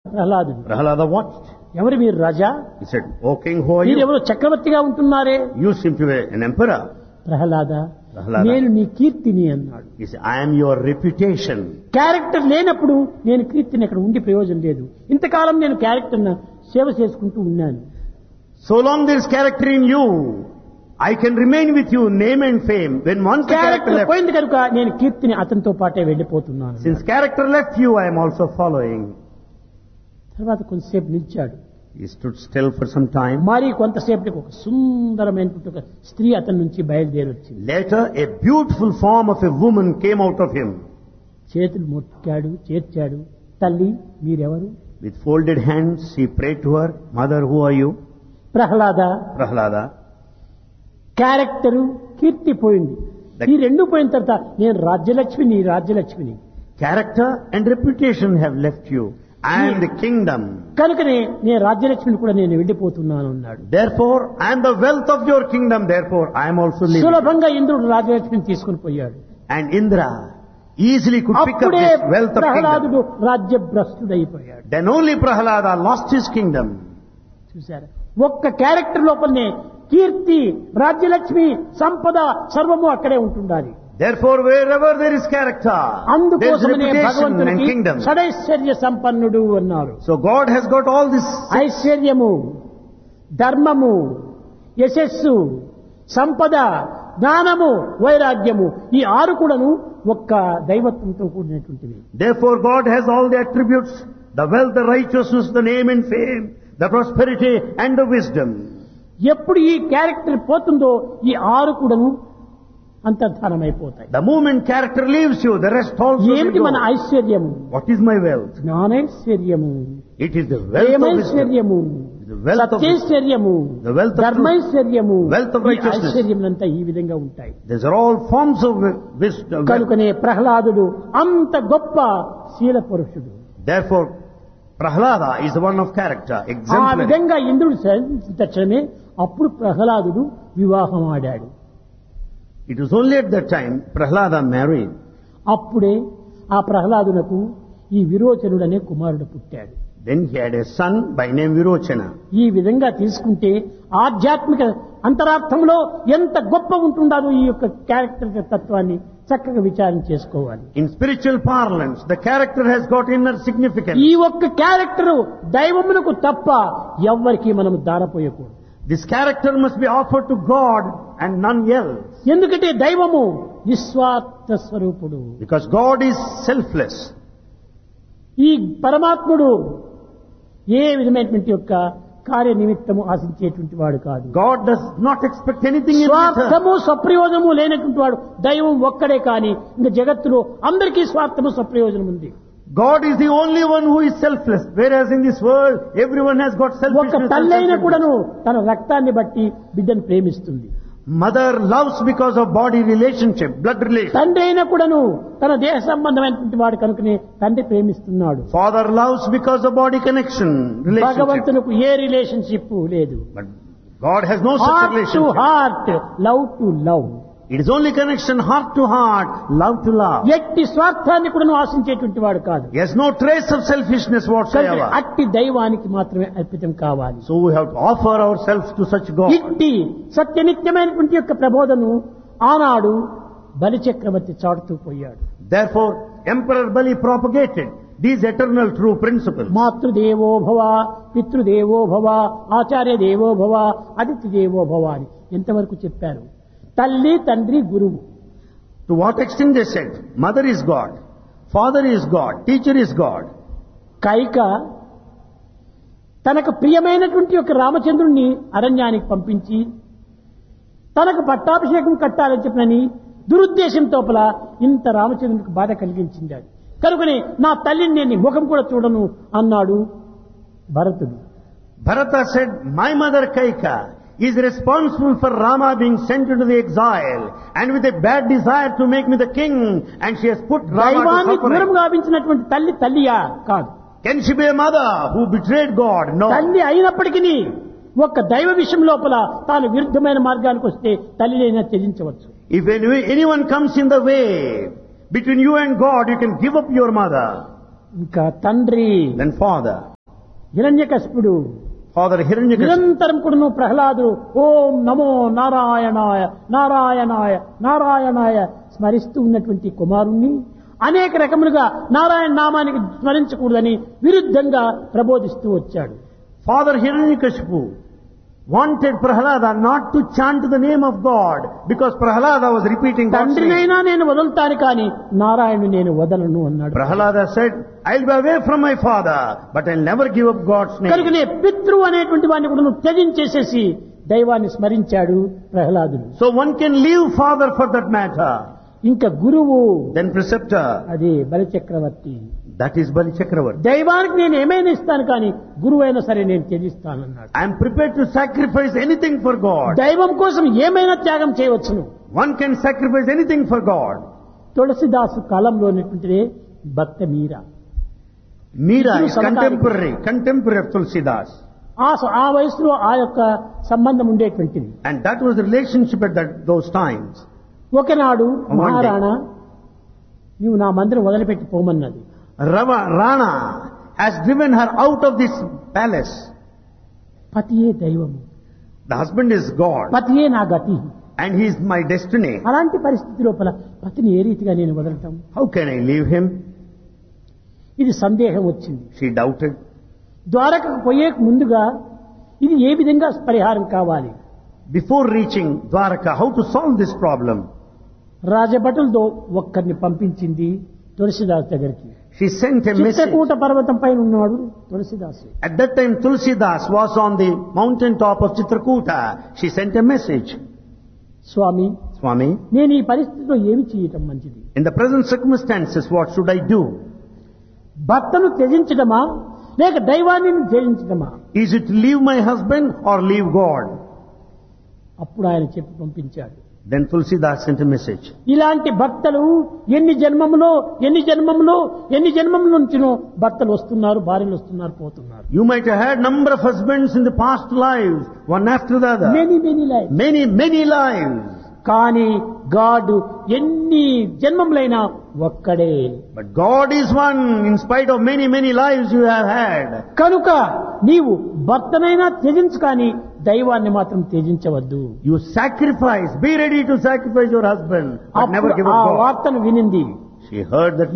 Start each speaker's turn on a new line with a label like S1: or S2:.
S1: ప్రహ్లాదుడు
S2: Prahlada watched.
S1: ఎవరు మీరు రాజా
S2: He said, O king, who are
S1: మీరు
S2: you?
S1: ఎవరు చక్రవర్తిగా ఉంటున్నారే
S2: You seem to be an emperor.
S1: Prahlada
S2: Prahlada.
S1: నేను నీ కీర్తిని అన్నాడు
S2: He said, I am your reputation.
S1: Character లేనప్పుడు నేను కీర్తిని అక్కడ ఉండి ప్రయోజనం లేదు ఇంతకాలం నేను క్యారెక్టర్ సేవ చేసుకుంటూ ఉన్నాను
S2: So long there is character in you, I can remain with you, name and fame. When once the character
S1: character
S2: left,
S1: పోయింది కనుక నేను కీర్తిని అతనితో పాటే వెళ్ళిపోతున్నాను
S2: since character left you, I am also following.
S1: తర్వాత కొంతసేపు నిలిచాడు
S2: He stood still for some time.
S1: మరి కొంతసేపటికి ఒక సుందరమైనటువంటి ఒక స్త్రీ అతని నుంచి బయలుదేరి వచ్చింది
S2: Later, a beautiful form of a woman came out of him.
S1: చేతులు మొక్కాడు చేర్చాడు తల్లి మీరెవరు
S2: With folded hands, he prayed to her, Mother, who are you?
S1: Prahlada
S2: Prahlada.
S1: Character కీర్తి పోయింది ఈ రెండు పోయిన తర్వాత నేను రాజ్యలక్ష్మిని రాజ్యలక్ష్మిని
S2: Character and reputation have left you. I am the kingdom.
S1: కనుకనే నేను రాజ్యలక్ష్మిని కూడా నేను వెళ్ళిపోతున్నాను అన్నాడు
S2: Therefore, I am the wealth of your kingdom. Therefore, I am also leaving.
S1: సులభంగా ఇంద్రుడు రాజ్యలక్ష్మిని తీసుకుని పోయాడు
S2: And Indra easily could pick up
S1: అప్పుడే
S2: this wealth of
S1: ప్రహ్లాదుడు
S2: kingdom.
S1: రాజ్యభ్రష్టుడైపోయాడు
S2: Then only Prahlada lost his kingdom.
S1: చూసారా ఒక్క క్యారెక్టర్ లోపలనే కీర్తి రాజ్యలక్ష్మి సంపద సర్వము అక్కడే ఉంటుండాలి
S2: Therefore, wherever there is character, there is
S1: అందుకోసమనే
S2: reputation and
S1: భగవంతునికి
S2: kingdom.
S1: షడైశ్వర్య సంపన్నుడు అన్నారు
S2: So God has got all this.
S1: ఐశ్వర్యము ధర్మము యశస్సు సంపద జ్ఞానము వైరాగ్యము ఈ ఆరు కూడాను ఒక్క దైవత్వంతో కూడినటువంటివి
S2: Therefore, God has all the attributes, the wealth, the righteousness, the name and fame, the prosperity and the wisdom.
S1: ఎప్పుడు ఈ క్యారెక్టర్ పోతుందో ఈ ఆరు కూడాను అంతర్ధానమైపోతాయి
S2: The moment character leaves you, the rest also will
S1: ఏమిటి మన
S2: go.
S1: ఐశ్వర్యము
S2: What is my wealth?
S1: జ్ఞానైశ్వర్యము
S2: It is the wealth of wisdom.
S1: ప్రేమైశ్వర్యము
S2: The wealth of wisdom.
S1: సత్యైశ్వర్యము
S2: The wealth of truth.
S1: ధర్మైశ్వర్యము
S2: Wealth of
S1: ఈ
S2: righteousness.
S1: ఐశ్వర్యములంతా ఈ విధంగా ఉంటాయి
S2: These are all forms of wi- wisdom. wealth.
S1: కనుకనే ప్రహ్లాదుడు అంత గొప్ప శీల పురుషుడు
S2: Therefore, Prahlada is the one of character,
S1: ఆ
S2: exemplary.
S1: విధంగా ఇంద్రుడు శాంతించిన తక్షణమే అప్పుడు ప్రహ్లాదుడు వివాహం ఆడాడు
S2: It was only at that time Prahlada married.
S1: అప్పుడే ఆ ప్రహ్లాదునకు ఈ విరోచనుడనే కుమారుడు పుట్టాడు
S2: Then he had a son by name Virochana.
S1: ఈ విధంగా తీసుకుంటే ఆధ్యాత్మిక అంతరార్థంలో ఎంత గొప్ప ఉంటుండాలో ఈ యొక్క క్యారెక్టర్ తత్వాన్ని చక్కగా విచారం చేసుకోవాలి
S2: In spiritual parlance, the character has got inner significance.
S1: ఈ ఒక్క క్యారెక్టరు దైవమునకు తప్ప ఎవ్వరికి మనం దారపోయకూడదు
S2: This character must be offered to God and none else.
S1: ఎందుకంటే దైవము నిస్వార్థ స్వరూపుడు
S2: Because God is selfless.
S1: ఈ పరమాత్ముడు ఏ విధమైనటువంటి యొక్క కార్య నిమిత్తము ఆశించేటువంటి వాడు కాదు
S2: God does not expect anything in return.
S1: స్వార్థము స్వప్రయోజనము లేనటువంటి వాడు దైవం ఒక్కడే కాని ఇంకా జగత్తులో అందరికీ స్వార్థము స్వప్రయోజనం ఉంది
S2: God is the only one who is selfless. Whereas in this world, everyone has got
S1: ఒక్క
S2: selfishness. and
S1: తల్లైన
S2: selfishness.
S1: కూడాను తన రక్తాన్ని బట్టి బిడ్డను ప్రేమిస్తుంది
S2: Mother loves because of body relationship, blood relation.
S1: తండ్రి అయినా కూడాను తన దేహ సంబంధమైనటువంటి వాడు కనుకనే తండ్రి ప్రేమిస్తున్నాడు
S2: Father loves because of body connection, relationship.
S1: భగవంతునికి ఏ రిలేషన్షిప్ లేదు
S2: But God has no such
S1: heart to
S2: relationship.
S1: Heart love to love
S2: It is only connection heart to heart, love to love.
S1: ఎట్టి స్వార్థాన్ని కూడా ఆశించేటువంటి వాడు కాదు
S2: He has no trace of selfishness
S1: కనుక
S2: whatsoever.
S1: అట్టి దైవానికి మాత్రమే అర్పితం కావాలి
S2: So we have to offer ourselves to such God.
S1: ఇట్టి సత్యనిత్యమైనటువంటి యొక్క ప్రబోధను ఆనాడు బలిచక్రవర్తి చాటుతూ పోయాడు
S2: Therefore, Emperor Bali propagated these eternal true principles.
S1: మాతృదేవో భవ పితృదేవో భవ ఆచార్య దేవో భవ అతిథి దేవో భవ అని ఎంతవరకు చెప్పారు తల్లి తండ్రి గురువు
S2: To what extent they said, mother is God, father is God, teacher is God.
S1: Kaika తనకు ప్రియమైనటువంటి యొక్క రామచంద్రుణ్ణి అరణ్యానికి పంపించి తనకు పట్టాభిషేకం కట్టాలని చెప్పినని దురుద్దేశంతోపల ఇంత రామచంద్రునికి బాధ కలిగించింది కనుకనే నా తల్లిని నేను నీ ముఖం కూడా చూడను అన్నాడు భరతుడు
S2: Bharata said, my mother Kaika is responsible for Rama being sent into the exile and with a bad desire to make me the king and she has put Rama
S1: దైవాన్ని
S2: to suffering.
S1: దూరం గావించినటువంటి తల్లి తల్లియా కాదు
S2: Can she be a mother who betrayed God? No.
S1: తల్లి అయినప్పటికీ ఒక్క దైవ విషయం లోపల తాను విరుద్ధమైన మార్గానికి వస్తే తల్లినైనా త్యజించవచ్చు
S2: If any- anyone comes in the way between you and God, you can give up your mother,
S1: ఇంకా తండ్రి
S2: then father.
S1: హిరణ్యకశిపుడు
S2: Father Hiranyakashipu,
S1: నిరంతరం కూడా నువ్వు ప్రహ్లాదు ఓం నమో నారాయణాయ నారాయణాయ నారాయణాయ స్మరిస్తూ ఉన్నటువంటి కుమారుణ్ణి అనేక రకములుగా నారాయణ నామానికి స్మరించకూడదని విరుద్ధంగా ప్రబోధిస్తూ వచ్చాడు
S2: Father Hiranyakashipu wanted Prahlada not to chant the name of God because Prahlada was repeating God's name.
S1: తండ్రినైనా నేను వదులుతాను కానీ నారాయణుని నేను వదలను అన్నాడు
S2: Prahlada said, I'll be away from my father, but I'll never give up God's name.
S1: కనుకనే పితృ అనేటువంటి వాడిని కూడా నువ్వు త్యజించేసేసి దైవాన్ని స్మరించాడు ప్రహ్లాదుడు
S2: So one can leave father for that matter.
S1: ఇంకా గురువు
S2: Then preceptor,
S1: అది బలిచక్రవర్తి
S2: that is Bali Chakravarti.
S1: దైవానికి నేను ఏమైనా ఇస్తాను కానీ గురువు అయినా సరే నేను త్యజిస్తానన్నాడు
S2: I am prepared to sacrifice anything for God.
S1: దైవం కోసం ఏమైనా త్యాగం చేయవచ్చును
S2: One can sacrifice anything for God.
S1: తులసిదాసు కాలంలో ఉన్నటువంటిదే భక్త మీరా
S2: Meera
S1: Idru
S2: is
S1: samakaliko.
S2: contemporary, contemporary of Tulsidas.
S1: ఆ స- ఆ వయసులో ఆ యొక్క సంబంధం ఉండేటువంటిది
S2: And that was the relationship at that, those times.
S1: ఒకనాడు
S2: One day.
S1: మహారాణా నీవు నా మందిరం వదిలిపెట్టి పోమన్నది
S2: Rava, Rana has driven her out of this palace.
S1: పతియే దైవము
S2: The husband is God
S1: పతియే నా గతి
S2: and he is my destiny.
S1: అలాంటి పరిస్థితి లోపల పతిని ఏ రీతిగా నేను వదలటం
S2: How can I leave him?
S1: ఇది సందేహం వచ్చింది
S2: She doubted.
S1: ద్వారకకు పోయే ముందుగా ఇది ఏ విధంగా పరిహారం కావాలి
S2: Before reaching Dwaraka, how to solve this problem?
S1: రాజభటులతో ఒక్కరిని పంపించింది తులసిదాస్ దగ్గరికి
S2: She sent a message.
S1: Chitrakoot పర్వతం పైన ఉన్నాడు తులసిదాసు
S2: At that time, Tulsidas was on the mountain top of Chitrakuta. She sent a message.
S1: Swamy
S2: Swami,
S1: నేను ఈ పరిస్థితిలో ఏమి చేయటం మంచిది
S2: in the present circumstances, what should I do?
S1: భర్తను త్యజించడమా లేక దైవాన్ని త్యజించడమా
S2: Is it leave my husband or leave God?
S1: అప్పుడు ఆయన చెప్పి పంపించాడు
S2: Then Tulsidas sent a message.
S1: ఇలాంటి భర్తలు ఎన్ని జన్మములో ఎన్ని జన్మములో ఎన్ని జన్మముల నుంచినో భర్తలు వస్తున్నారు భార్యలు వస్తున్నారు పోతున్నారు
S2: You might have had number of husbands in the past lives, one after the other.
S1: Many many life
S2: Many, many lives.
S1: కానీ గాడ్ ఎన్ని జన్మములైనా ఒక్కడే
S2: But God is one in spite of many, many lives you have had.
S1: కనుక నీవు భర్తనైనా త్యజించు కానీ దైవాన్ని మాత్రం త్యజించవద్దు
S2: You sacrifice, be ready to sacrifice your husband, but never
S1: అప్పుడు
S2: give
S1: ఆ
S2: up God.
S1: వార్తను వినింది
S2: She heard that